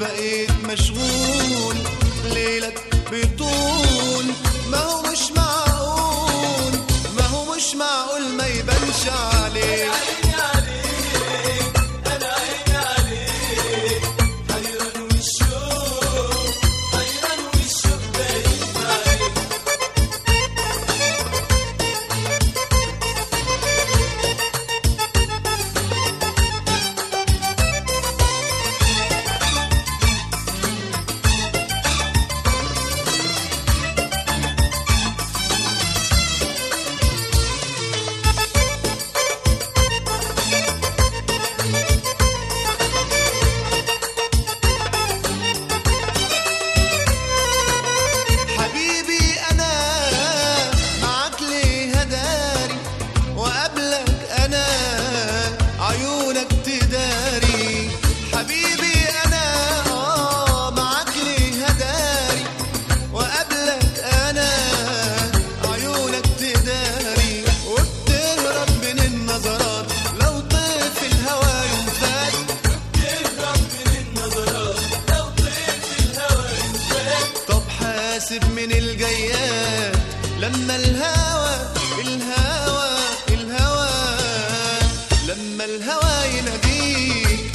وبقيت مشغول ليلك بيطول ما هو مش معقول ما هو مش معقول ما يبانش عليك حبيبي انا معاك ليه هداري وقبلك انا عيونك تداري حبيبي انا اه معاك ليه هداري وقبلك انا عيونك تداري وبتهرب من النظرات لو طيف الهوى يوم فات طب حاسب من الجيات لما الهوى الهوى الهوى لما الهوى يناديك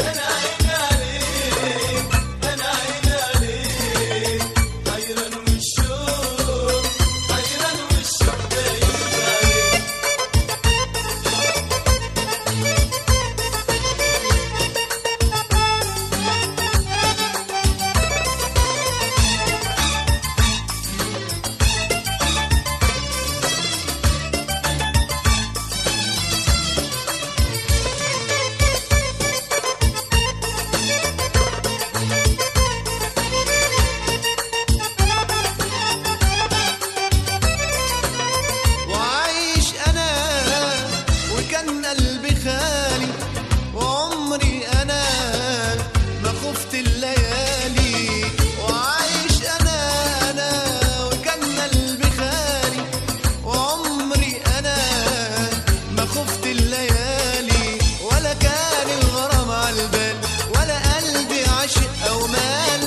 وعايش انا وكان قلبي خالي وعمري انا ما خفت الليالي وعايش انا انا وكان قلبي خالي وعمري انا ما خفت الليالي ولا كان الغرام على البال ولا قلبي عاشق او مال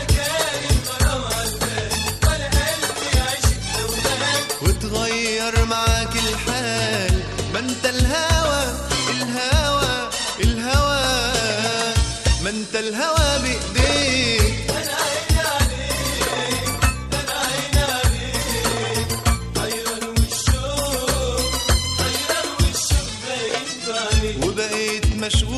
وتغير معاك الحال ما انت الهوى الهوى الهوى ما انت الهوى بايديك وبقيت مشغول